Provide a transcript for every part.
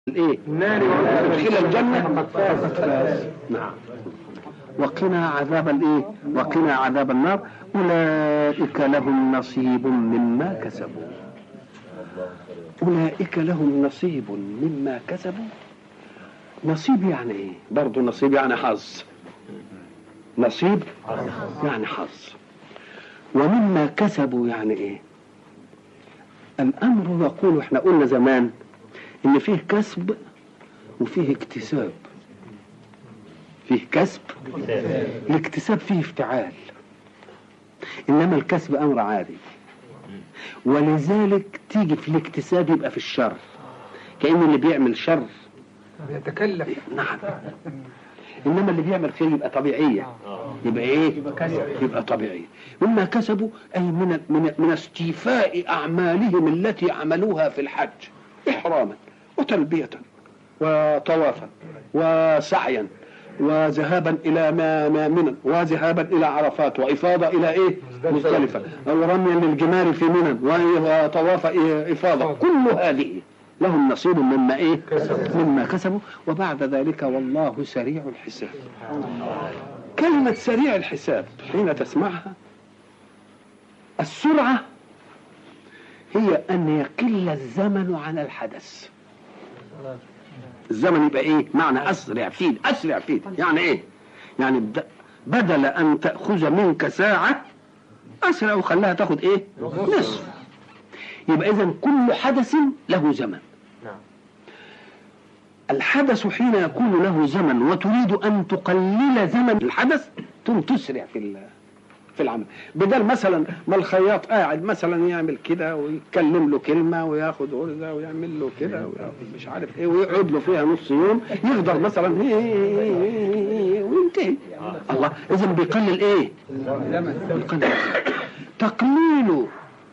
الايه ادخل الجنه فقد فاز نعم وقنا عذاب الايه وقنا عذاب النار اولئك لهم نصيب مما كسبوا اولئك لهم نصيب مما كسبوا نصيب يعني ايه برضه نصيب يعني حظ نصيب يعني حظ ومما كسبوا يعني ايه الامر يقول احنا قلنا زمان ان فيه كسب وفيه اكتساب فيه كسب الاكتساب فيه افتعال انما الكسب امر عادي ولذلك تيجي في الاكتساب يبقى في الشر كأن اللي بيعمل شر بيتكلف نعم انما اللي بيعمل خير يبقى طبيعيه يبقى ايه يبقى طبيعيه مما كسبوا اي من من من استيفاء اعمالهم التي عملوها في الحج احراما وتلبيه وطوافا وسعيا وذهابا الى ما ما منى وذهابا الى عرفات وافاضه الى ايه مزدلفه ورميا للجمار في منى وطواف افاضه كل هذه لهم نصيب مما ايه مما كسبوا وبعد ذلك والله سريع الحساب كلمة سريع الحساب حين تسمعها السرعة هي أن يقل الزمن عن الحدث الزمن يبقى ايه معنى أسرع فيه أسرع فيه يعني ايه يعني بد- بدل أن تأخذ منك ساعة أسرع وخلاها تاخد ايه نصف يبقى إذا كل حدث له زمن الحدث حين يكون له زمن وتريد أن تقلل زمن الحدث ثم تسرع في ال- في العمل بدل مثلا ما الخياط قاعد مثلا يعمل كده ويتكلم له كلمه وياخد غرزه ويعمل له كده وياخد مش عارف ايه ويقعد له فيها نص يوم يفضل مثلا وينتهي الله اذا بيقلل ايه؟ بيقلل تقليل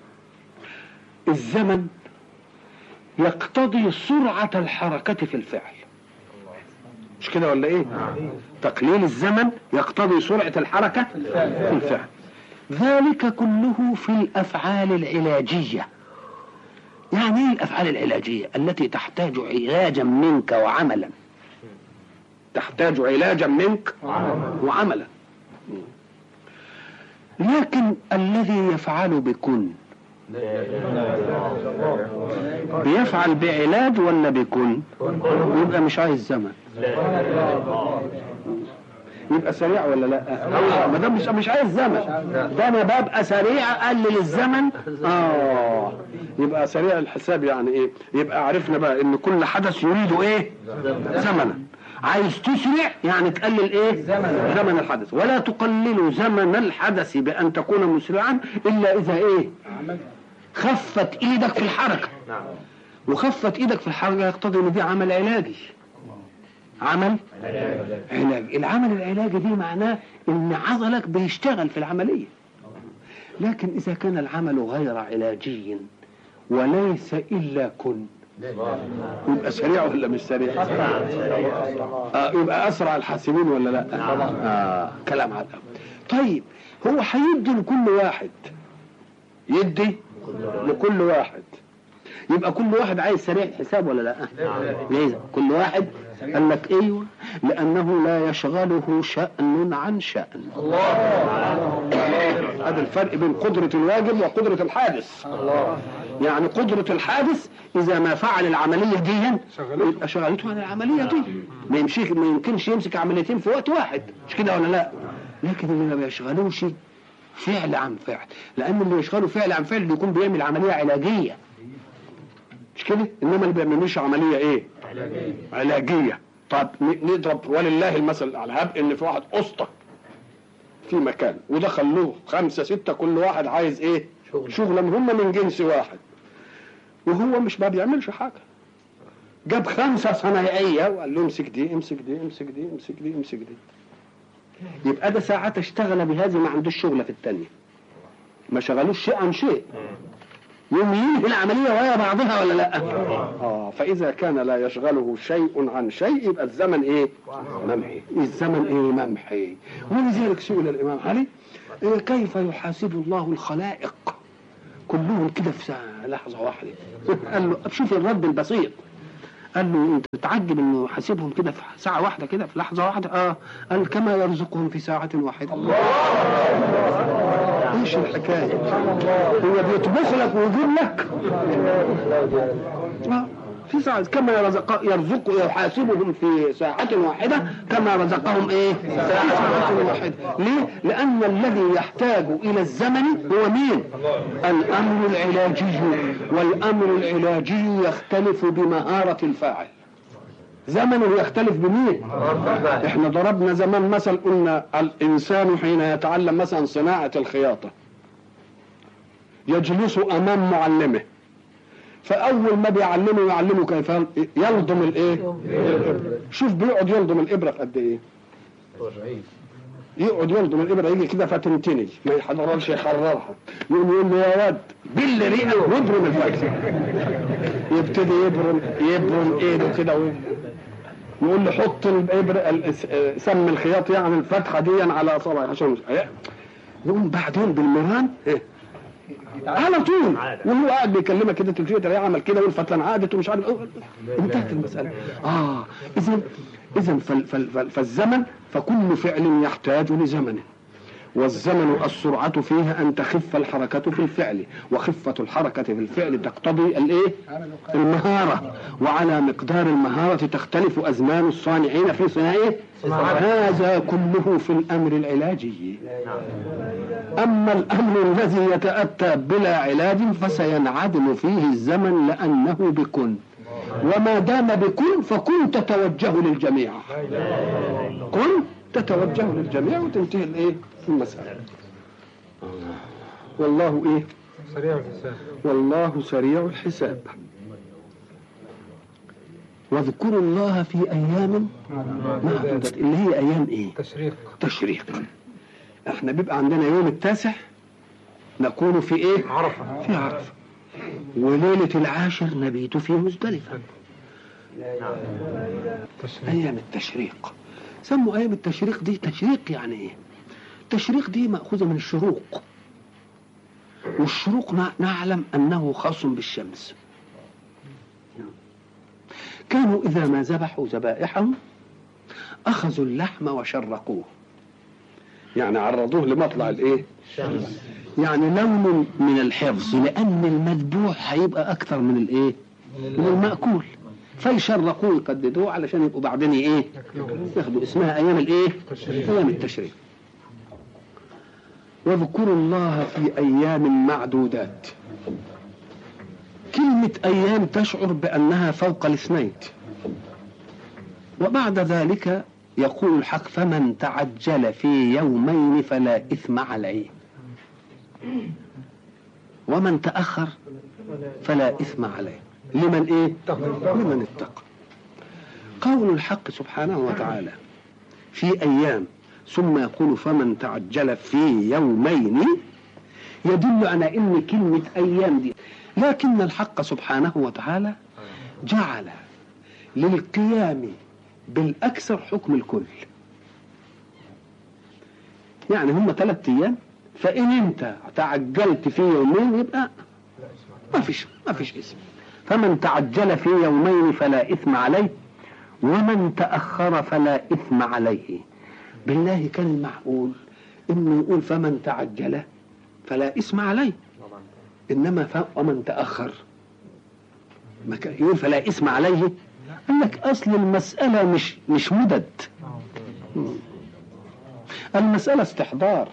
الزمن يقتضي سرعة الحركة في الفعل مش كده ولا ايه تقليل الزمن يقتضي سرعة الحركة في الفعل ذلك كله في الأفعال العلاجية يعني ايه الأفعال العلاجية التي تحتاج علاجا منك وعملا تحتاج علاجا منك وعملا لكن الذي يفعل بكن بيفعل بعلاج ولا بكن يبقى مش عايز زمن يبقى سريع ولا لا ما دام مش مش عايز زمن ده انا ببقى سريع اقلل الزمن اه يبقى سريع الحساب يعني ايه يبقى عرفنا بقى ان كل حدث يريد ايه زمنا عايز تسرع يعني تقلل ايه زمن, زمن الحدث ولا تقلل زمن الحدث بان تكون مسرعا الا اذا ايه خفت ايدك في الحركه وخفت ايدك في الحركه يقتضي ان دي عمل علاجي عمل علاج العمل العلاجي دي معناه ان عضلك بيشتغل في العمليه لكن اذا كان العمل غير علاجي وليس الا كن يبقى سريع ولا مش سريع آه يبقى اسرع الحاسبين ولا لا آه كلام على طيب هو هيدي لكل واحد يدي لكل واحد يبقى كل واحد عايز سريع الحساب ولا لا ليه كل واحد قال لك ايوه لانه لا يشغله شأن عن شأن هذا الفرق بين قدرة الواجب وقدرة الحادث يعني قدرة الحادث إذا ما فعل العملية دي يبقى شغلته عن العملية دي ما يمشيش ما يمكنش يمسك عمليتين في وقت واحد مش كده ولا لا لكن اللي ما بيشغلوش فعل عن فعل لأن اللي يشغله فعل عن فعل بيكون بيعمل عملية علاجية مش كده انما اللي بيعملوش عمليه ايه علاجيه علاجيه طب ن- نضرب ولله المثل الاعلى هب ان في واحد اسطى في مكان ودخل له خمسه سته كل واحد عايز ايه شغلا هم من جنس واحد وهو مش ما بيعملش حاجه جاب خمسه صنايعيه وقال له امسك دي امسك دي امسك دي امسك دي امسك دي يبقى ده ساعات اشتغل بهذه ما عندوش شغله في الثانيه ما شغلوش شيء عن شيء يوم ينهي العملية وهي بعضها ولا لا؟ اه فإذا كان لا يشغله شيء عن شيء يبقى الزمن إيه؟ ممحي، الزمن إيه؟ ممحي، ولذلك سئل الإمام علي إيه كيف يحاسب الله الخلائق كلهم كده في ساعة لحظة واحدة؟ قال له شوف الرد البسيط قال له انت تتعجب انه حاسبهم كده في ساعه واحده كده في لحظه واحده اه قال كما يرزقهم في ساعه واحده الله ايش الحكايه هو بيطبخ لك ويجيب لك آه. في ساعة كما يرزق يرزق يحاسبهم في ساعة واحدة كما رزقهم ايه؟ في ساعة واحدة، ليه؟ لأن الذي يحتاج إلى الزمن هو مين؟ الأمر العلاجي والأمر العلاجي يختلف بمهارة الفاعل. زمنه يختلف بمين؟ احنا ضربنا زمان مثل قلنا الإنسان حين يتعلم مثلا صناعة الخياطة يجلس أمام معلمه فاول ما بيعلمه يعلمه كيف يلضم الايه شوف بيقعد يلضم الابره قد ايه يقعد يلضم الابره يجي كده فتنتني ما يحضرش يحررها يقوم يقول له يا واد بل ريقك وابرم الفاكهه يبتدي يبرم يبرم ايده كده يقول له حط الابره سم الخياط يعني الفتحه دي على صبعي عشان يقوم بعدين بالمران إيه؟ على طول وهو قاعد بيكلمك كده تلفيه تلاقيه عمل كده والفتلة عادت ومش عارف انتهت المسألة اه اذا اذا فالزمن فكل فعل يحتاج لزمن والزمن السرعة فيها أن تخف الحركة في الفعل وخفة الحركة في الفعل تقتضي الإيه؟ المهارة وعلى مقدار المهارة تختلف أزمان الصانعين في صناعه هذا كله في الأمر العلاجي أما الأمر الذي يتأتى بلا علاج فسينعدم فيه الزمن لأنه بكن وما دام بكن فكن تتوجه للجميع كن تتوجه للجميع وتنتهي الايه المسألة والله ايه سريع الحساب والله سريع الحساب واذكروا الله في ايام معدودة اللي هي ايام ايه تشريق تشريق احنا بيبقى عندنا يوم التاسع نكون في ايه عرفة في عرفة وليلة العاشر نبيت في مزدلفة تشريق ايام التشريق سموا ايام التشريق دي تشريق يعني ايه التشريق دي مأخوذة من الشروق والشروق نع- نعلم أنه خاص بالشمس كانوا إذا ما ذبحوا ذبائحهم أخذوا اللحم وشرقوه يعني عرضوه لمطلع الإيه؟ يعني لون من الحفظ لأن المذبوح هيبقى أكثر من الإيه؟ من المأكول فيشرقوه يقددوه علشان يبقوا بعدين إيه؟ ياخدوا اسمها أيام الإيه؟ أيام التشريق واذكروا الله في أيام معدودات كلمة أيام تشعر بأنها فوق الاثنين وبعد ذلك يقول الحق فمن تعجل في يومين فلا إثم عليه ومن تأخر فلا إثم عليه لمن إيه؟ لمن اتقى قول الحق سبحانه وتعالى في أيام ثم يقول فمن تعجل في يومين يدل على ان كلمه ايام دي لكن الحق سبحانه وتعالى جعل للقيام بالاكثر حكم الكل يعني هم ثلاث ايام فان انت تعجلت في يومين يبقى ما فيش ما فيش اسم فمن تعجل في يومين فلا اثم عليه ومن تاخر فلا اثم عليه بالله كان المعقول انه يقول فمن تعجل فلا اسم عليه انما ف... ومن تاخر ما كان يقول فلا اسم عليه قال لك اصل المساله مش مش مدد المساله استحضار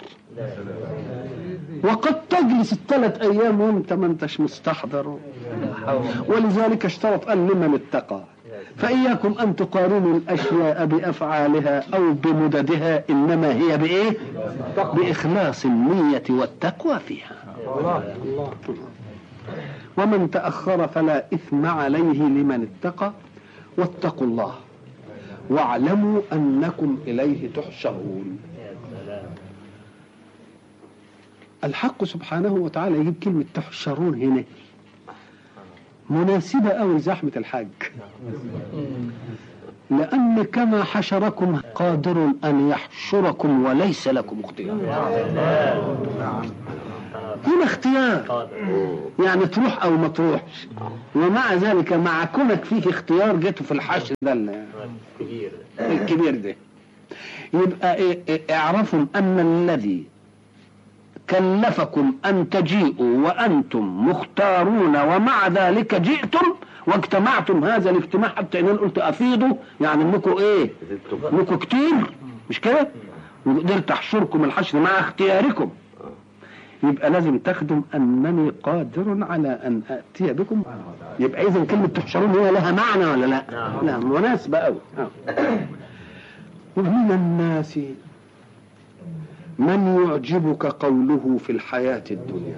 وقد تجلس الثلاث ايام وانت ما انتش مستحضر ولذلك اشترط قال لمن اتقى فإياكم أن تقارنوا الأشياء بأفعالها أو بمددها إنما هي بإيه؟ بإخلاص النية والتقوى فيها الله الله ومن تأخر فلا إثم عليه لمن اتقى واتقوا الله واعلموا أنكم إليه تحشرون الحق سبحانه وتعالى يجيب كلمة تحشرون هنا مناسبة أوي لزحمة الحج لأن كما حشركم قادر أن يحشركم وليس لكم اختيار هنا اختيار يعني تروح او ما تروحش ومع ذلك مع كونك فيك اختيار جيته في الحشر ده ال- كبير الكبير ده يبقى إيه إيه اعرفوا ان الذي كلفكم ان تجيئوا وانتم مختارون ومع ذلك جئتم واجتمعتم هذا الاجتماع حتى ان انا قلت افيضوا يعني انكم ايه؟ انكم كتير مش كده؟ وقدرت احشركم الحشر مع اختياركم يبقى لازم تخدم انني قادر على ان اتي بكم يبقى اذا كلمه تحشرون هي لها معنى ولا لا؟ لا مناسبه قوي ومن الناس من يعجبك قوله في الحياه الدنيا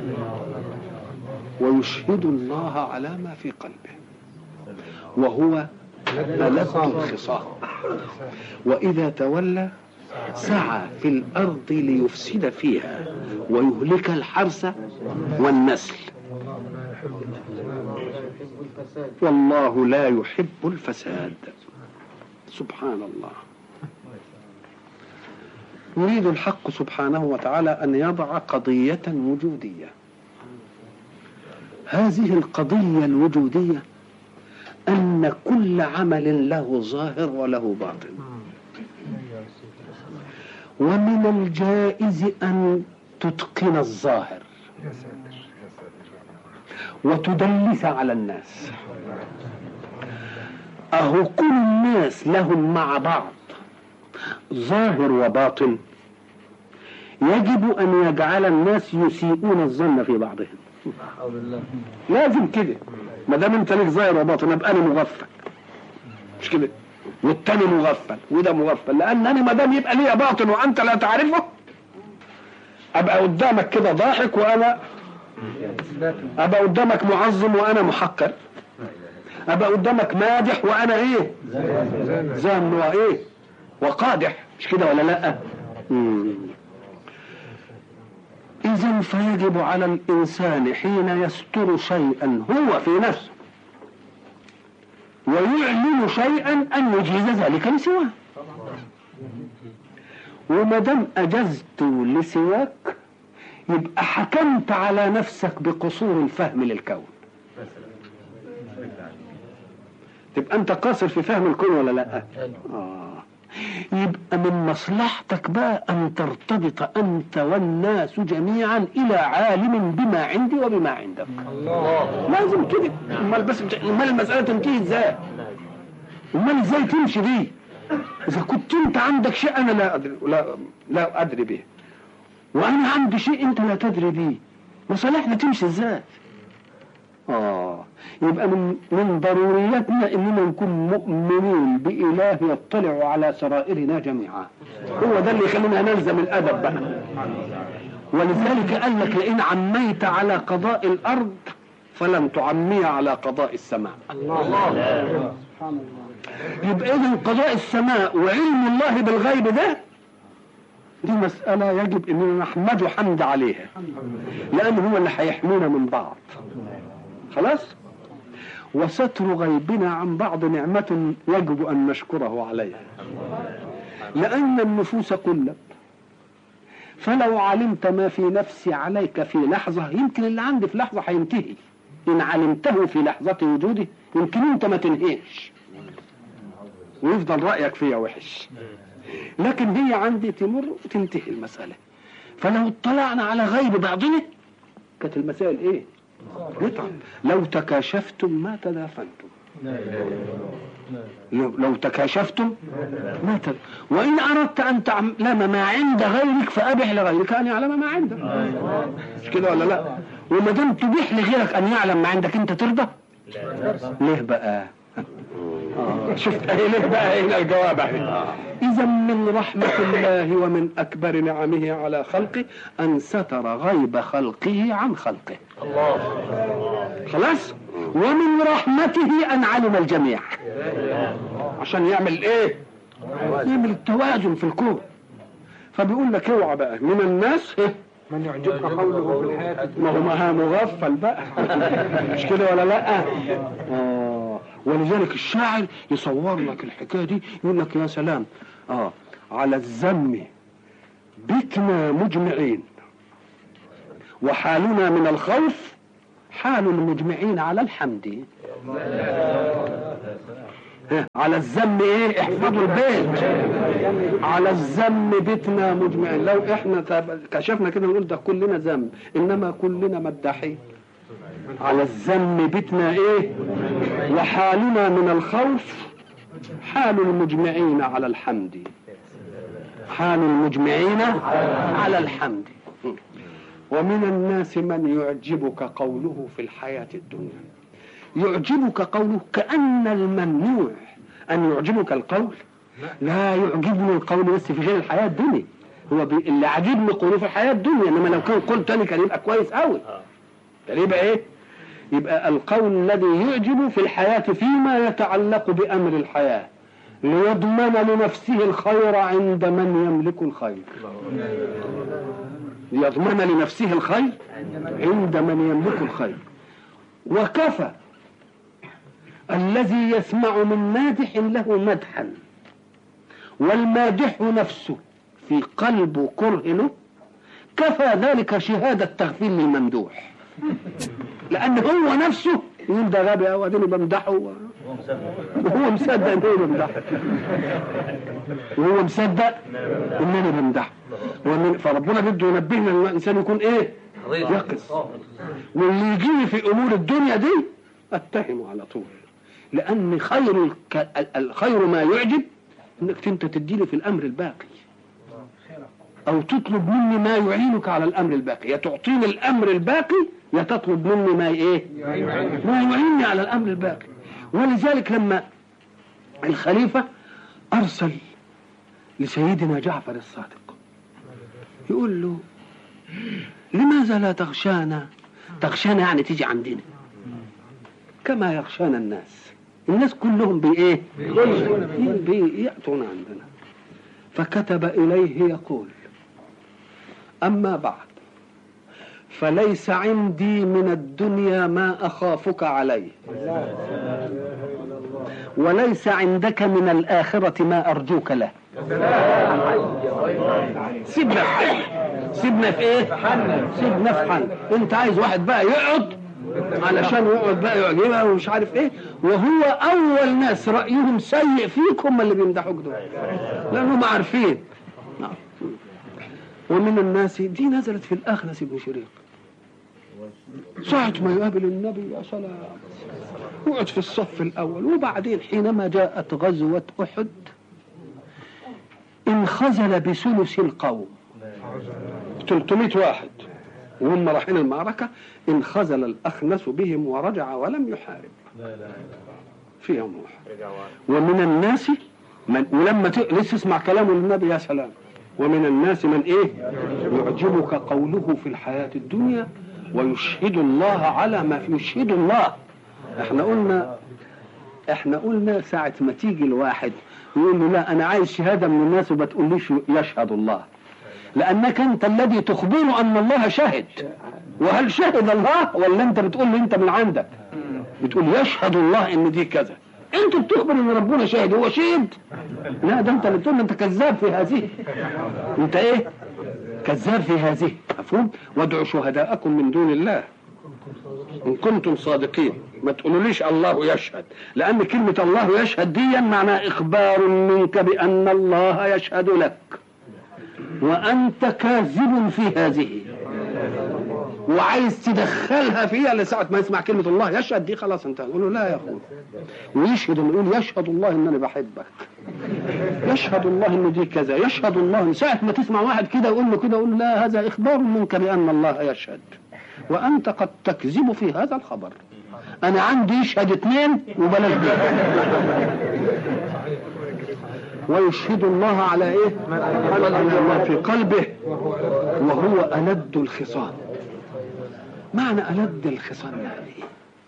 ويشهد الله على ما في قلبه وهو ألد الخصام وإذا تولى سعى في الأرض ليفسد فيها ويهلك الحرث والنسل والله لا يحب الفساد سبحان الله يريد الحق سبحانه وتعالى أن يضع قضية وجودية هذه القضية الوجودية أن كل عمل له ظاهر وله باطن ومن الجائز أن تتقن الظاهر وتدلس على الناس أهو كل الناس لهم مع بعض ظاهر وباطن يجب أن يجعل الناس يسيئون الظن في بعضهم لازم كده ما دام انت ليك ظاهر وباطن ابقى انا مغفل مش كده والتاني مغفل وده مغفل لان انا ما دام يبقى ليا باطن وانت لا تعرفه ابقى قدامك كده ضاحك وانا ابقى قدامك معظم وانا محقر ابقى قدامك مادح وانا ايه زان وايه وقادح مش كده ولا لا مم. إذا فيجب على الإنسان حين يستر شيئا هو في نفسه ويعلن شيئا أن يجيز ذلك لسواه وما دام أجزت لسواك يبقى حكمت على نفسك بقصور الفهم للكون تبقى أنت قاصر في فهم الكون ولا لا؟ آه. يبقى من مصلحتك بقى أن ترتبط أنت والناس جميعا إلى عالم بما عندي وبما عندك لازم كده امال بس امال المسألة تنتهي ازاي امال ازاي تمشي دي اذا كنت انت عندك شيء انا لا ادري لا لا ادري به وانا عندي شيء انت لا تدري به مصالحنا تمشي ازاي اه يبقى من من ضرورياتنا اننا نكون مؤمنين باله يطلع على سرائرنا جميعا هو ده اللي يخلينا نلزم الادب بقى ولذلك قال لك لئن عميت على قضاء الارض فلن تعمي على قضاء السماء يبقى اذا قضاء السماء وعلم الله بالغيب ده دي مسألة يجب اننا نحمده حمد عليها لأن هو اللي هيحمينا من بعض خلاص وستر غيبنا عن بعض نعمة يجب أن نشكره عليها لأن النفوس كلت فلو علمت ما في نفسي عليك في لحظة يمكن اللي عندي في لحظة هينتهي إن علمته في لحظة وجودي يمكن أنت ما تنهيش ويفضل رأيك فيها وحش لكن هي عندي تمر وتنتهي المسألة فلو اطلعنا على غيب بعضنا كانت المسائل ايه؟ نتعب لو تكاشفتم ما تدافنتم لو لو تكاشفتم ما تد... وإن أردت أن تعلم ما عند غيرك فأبح لغيرك أن يعلم ما عندك مش كده ولا لا وما دام تبيح لغيرك أن يعلم ما عندك أنت ترضى ليه بقى آه، شفت اهي ليه بقى هنا الجواب اهي اذا من رحمة الله ومن اكبر نعمه على خلقه ان ستر غيب خلقه عن خلقه خلاص ومن رحمته ان علم الجميع عشان يعمل ايه يعمل التوازن في الكون فبيقول لك اوعى بقى من الناس إيه؟ من يعجبك قوله في الحياة ما هو ما مغفل بقى مش كده ولا لا آه ولذلك الشاعر يصور لك الحكايه دي يقول لك يا سلام اه على الذم بتنا مجمعين وحالنا من الخوف حال المجمعين على الحمد ها، على الذم ايه احفظوا البيت على الذم بيتنا مجمعين لو احنا تب- كشفنا كده نقول ده كلنا ذم انما كلنا مداحين على الذم بيتنا ايه وحالنا من الخوف حال المجمعين على الحمد حال المجمعين على الحمد ومن الناس من يعجبك قوله في الحياة الدنيا يعجبك قوله كأن الممنوع أن يعجبك القول لا يعجبني القول بس في غير الحياة الدنيا هو بي... اللي عاجبني قوله في الحياة الدنيا إنما لو كان قول تاني كان يبقى كويس قوي كان يبقى إيه يبقى القول الذي يعجب في الحياة فيما يتعلق بأمر الحياة ليضمن لنفسه الخير عند من يملك الخير ليضمن لنفسه الخير عند من يملك الخير وكفى الذي يسمع من مادح له مدحا والمادح نفسه في قلبه كره له كفى ذلك شهادة تغفيل للممدوح لأن هو نفسه يقول ده غبي أو أديني بمدحه و- وهو مصدق إنه بمدحه وهو مصدق إنني بمدحه ومن فربنا بده ينبهنا إن الإنسان يكون إيه؟ يقظ واللي يجيني في امور الدنيا دي اتهمه على طول لان خير الك... ال- الخير ما يعجب انك انت تديني في الامر الباقي او تطلب مني ما يعينك على الامر الباقي يا تعطيني الامر الباقي يا تطلب مني ما ايه ما يعينني على الامر الباقي ولذلك لما الخليفه ارسل لسيدنا جعفر الصادق يقول له لماذا لا تغشانا تغشانا يعني تيجي عندنا كما يغشانا الناس الناس كلهم بايه بيأتون عندنا فكتب إليه يقول أما بعد فليس عندي من الدنيا ما أخافك عليه وليس عندك من الآخرة ما أرجوك له سيبنا في حل سيبنا في ايه سيبنا في حل انت عايز واحد بقى يقعد علشان يقعد بقى يعجبها ومش عارف ايه وهو اول ناس رايهم سيء فيك هم اللي بيمدحوك دول لانهم عارفين نعم. ومن الناس دي نزلت في الاخنس بن شريق ساعة ما يقابل النبي يا سلام يقعد في الصف الأول وبعدين حينما جاءت غزوة أحد انخزل بثلث القوم 300 واحد وهم رايحين المعركة انخزل الأخنس بهم ورجع ولم يحارب في يوم واحد ومن الناس من ولما ت... لسه اسمع كلامه للنبي يا سلام ومن الناس من ايه يعجبك قوله في الحياة الدنيا ويشهد الله على ما في يشهد الله احنا قلنا احنا قلنا ساعة ما تيجي الواحد يقول له لا انا عايز شهادة من الناس وما تقوليش يشهد الله لانك انت الذي تخبره ان الله شهد وهل شهد الله ولا انت بتقول لي انت من عندك بتقول يشهد الله ان دي كذا انت بتخبر ان ربنا شاهد هو شهد لا ده انت اللي بتقول انت كذاب في هذه انت ايه كذاب في هذه مفهوم وادعوا شهداءكم من دون الله ان كنتم صادقين ما تقولوليش الله يشهد لان كلمه الله يشهد دي معناها اخبار منك بان الله يشهد لك وانت كاذب في هذه وعايز تدخلها فيها لساعة ما يسمع كلمة الله يشهد دي خلاص انت نقول له لا يا اخوي ويشهد يقول يشهد الله انني بحبك يشهد الله ان دي كذا يشهد الله إن ساعة ما تسمع واحد كده يقول له كده يقول لا هذا اخبار منك بان الله يشهد وانت قد تكذب في هذا الخبر انا عندي يشهد اثنين وبلاش دي ويشهد الله على ايه على ما في قلبه وهو ألد الخصام معنى ألد الخصام يعني ايه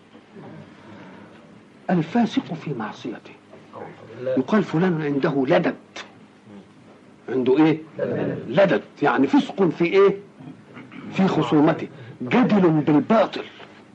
الفاسق في معصيته يقال فلان عنده لدد عنده ايه لدد يعني فسق في ايه في خصومته جدل بالباطل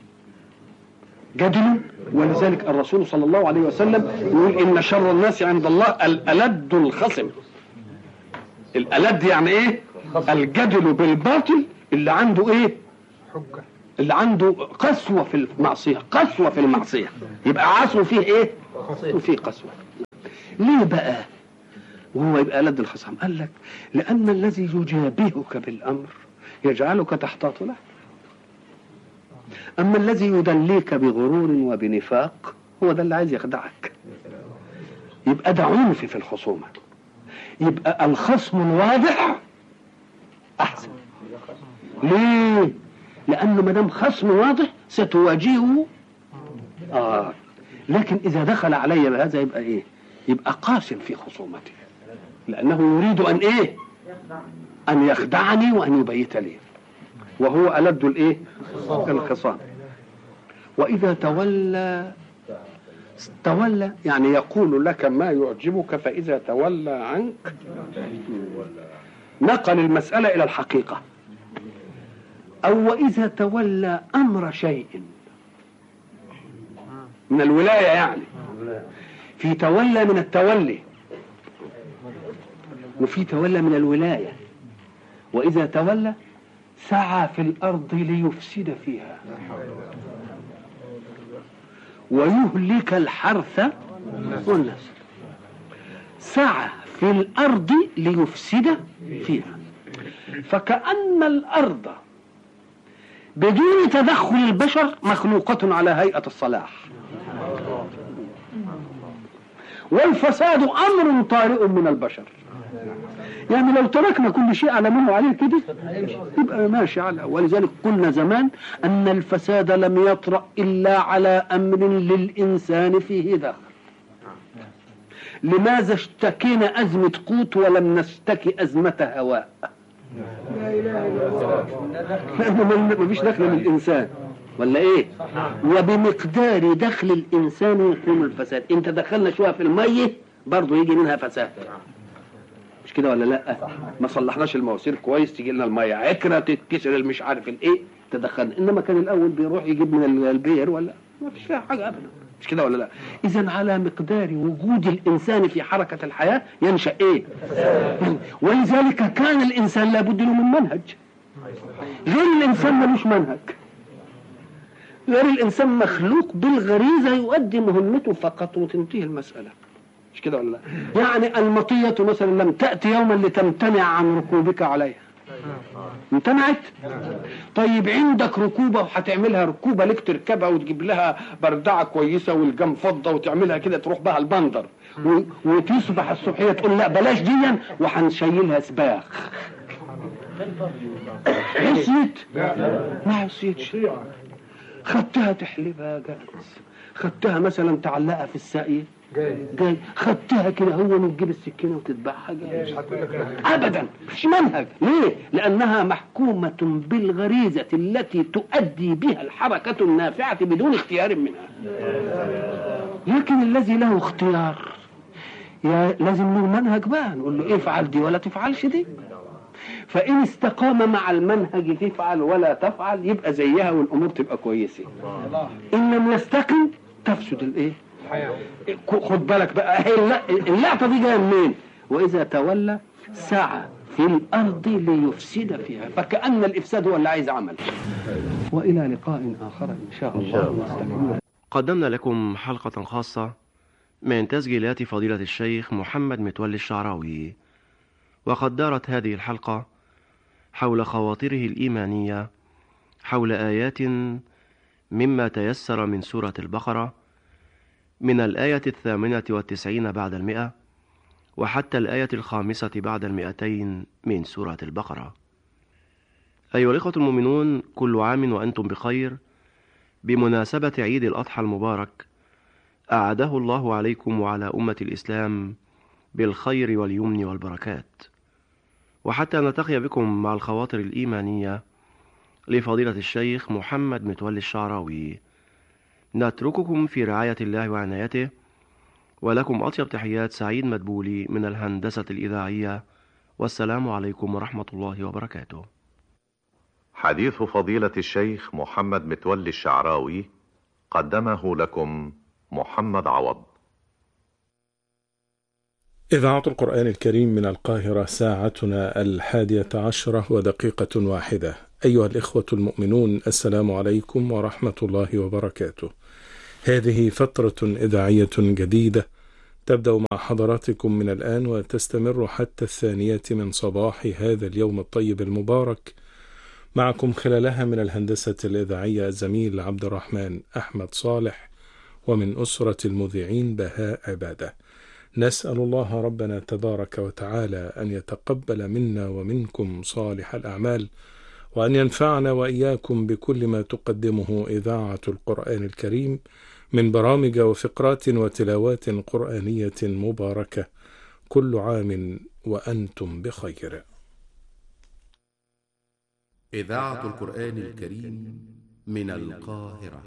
جدل ولذلك الرسول صلى الله عليه وسلم يقول ان شر الناس عند الله الالد الخصم الالد يعني ايه الجدل بالباطل اللي عنده ايه حجة اللي عنده قسوة في المعصية قسوة في المعصية يبقى عصو فيه ايه وفيه قسوة ليه بقى وهو يبقى لد الخصم قال لك لأن الذي يجابهك بالأمر يجعلك تحتاط له أما الذي يدليك بغرور وبنفاق هو ده اللي عايز يخدعك يبقى ده عنف في الخصومة يبقى الخصم الواضح أحسن ليه؟ لأنه ما دام خصم واضح ستواجهه آه لكن إذا دخل علي بهذا يبقى إيه؟ يبقى قاسم في خصومته لأنه يريد أن إيه؟ أن يخدعني وأن يبيت لي وهو ألد الإيه؟ الخصام وإذا تولى تولى يعني يقول لك ما يعجبك فإذا تولى عنك نقل المسألة إلى الحقيقة أو وإذا تولى أمر شيء من الولاية يعني في تولى من التولي وفي تولى من الولاية وإذا تولى سعى في الأرض ليفسد فيها ويهلك الحرث والنسل سعى في الأرض ليفسد فيها فكأن الأرض بدون تدخل البشر مخلوقة على هيئة الصلاح والفساد أمر طارئ من البشر يعني لو تركنا كل شيء على ما هو عليه كده يبقى ماشي على ولذلك قلنا زمان أن الفساد لم يطرأ إلا على أمر للإنسان فيه دخل لماذا اشتكينا أزمة قوت ولم نشتكي أزمة هواء لأنه ما فيش دخل للإنسان ولا ايه وبمقدار دخل الانسان يكون الفساد انت دخلنا شويه في الميه برضه يجي منها فساد مش كده ولا لا ما صلحناش المواسير كويس تيجي لنا الميه عكره تتكسر المش عارف الايه تدخلنا انما كان الاول بيروح يجيب من البير ولا ما فيش فيها حاجه ابدا مش كده ولا لا اذا على مقدار وجود الانسان في حركه الحياه ينشا ايه ولذلك كان الانسان لابد له من منهج غير الانسان ملوش منهج غير الانسان مخلوق بالغريزه يؤدي مهمته فقط وتنتهي المساله مش كده ولا لا يعني المطيه مثلا لم تاتي يوما لتمتنع عن ركوبك عليها امتنعت طيب عندك ركوبه وهتعملها ركوبه لك تركبها وتجيب لها بردعه كويسه والجم فضه وتعملها كده تروح بها البندر و- وتصبح الصبحيه تقول لا بلاش ديا وهنشيلها سباخ عصيت ما عصيتش خدتها تحلبها جاهز خدتها مثلا تعلقها في الساقية جاي جاي خدتها كده هو وتجيب السكينة وتذبحها جاهز هتقول لك لا. ابدا مش منهج ليه لانها محكومه بالغريزه التي تؤدي بها الحركه النافعه بدون اختيار منها لكن الذي له اختيار يا لازم له منهج بقى نقول له افعل دي ولا تفعلش دي فان استقام مع المنهج تفعل ولا تفعل يبقى زيها والامور تبقى كويسه ان لم يستقم تفسد الايه الحياة خد بالك بقى هي الل- اللقطه دي جايه منين؟ واذا تولى سعى في الارض ليفسد فيها فكان الافساد هو اللي عايز عمل. والى لقاء اخر ان شاء الله نستكمل قدمنا لكم حلقة خاصة من تسجيلات فضيلة الشيخ محمد متولي الشعراوي وقد دارت هذه الحلقة حول خواطره الإيمانية حول آيات مما تيسر من سورة البقرة من الآية الثامنة والتسعين بعد المئة وحتى الآية الخامسة بعد المئتين من سورة البقرة أيها الإخوة المؤمنون كل عام وأنتم بخير بمناسبة عيد الأضحى المبارك أعاده الله عليكم وعلى أمة الإسلام بالخير واليمن والبركات وحتى نلتقي بكم مع الخواطر الإيمانية لفضيلة الشيخ محمد متولي الشعراوي نترككم في رعاية الله وعنايته ولكم أطيب تحيات سعيد مدبولي من الهندسة الإذاعية والسلام عليكم ورحمة الله وبركاته حديث فضيلة الشيخ محمد متولي الشعراوي قدمه لكم محمد عوض إذاعة القرآن الكريم من القاهرة ساعتنا الحادية عشرة ودقيقة واحدة أيها الإخوة المؤمنون السلام عليكم ورحمة الله وبركاته. هذه فترة إذاعية جديدة تبدأ مع حضراتكم من الآن وتستمر حتى الثانية من صباح هذا اليوم الطيب المبارك. معكم خلالها من الهندسة الإذاعية الزميل عبد الرحمن أحمد صالح ومن أسرة المذيعين بهاء عبادة. نسأل الله ربنا تبارك وتعالى أن يتقبل منا ومنكم صالح الأعمال وأن ينفعنا وإياكم بكل ما تقدمه إذاعة القرآن الكريم من برامج وفقرات وتلاوات قرآنية مباركة كل عام وأنتم بخير. إذاعة القرآن الكريم من القاهرة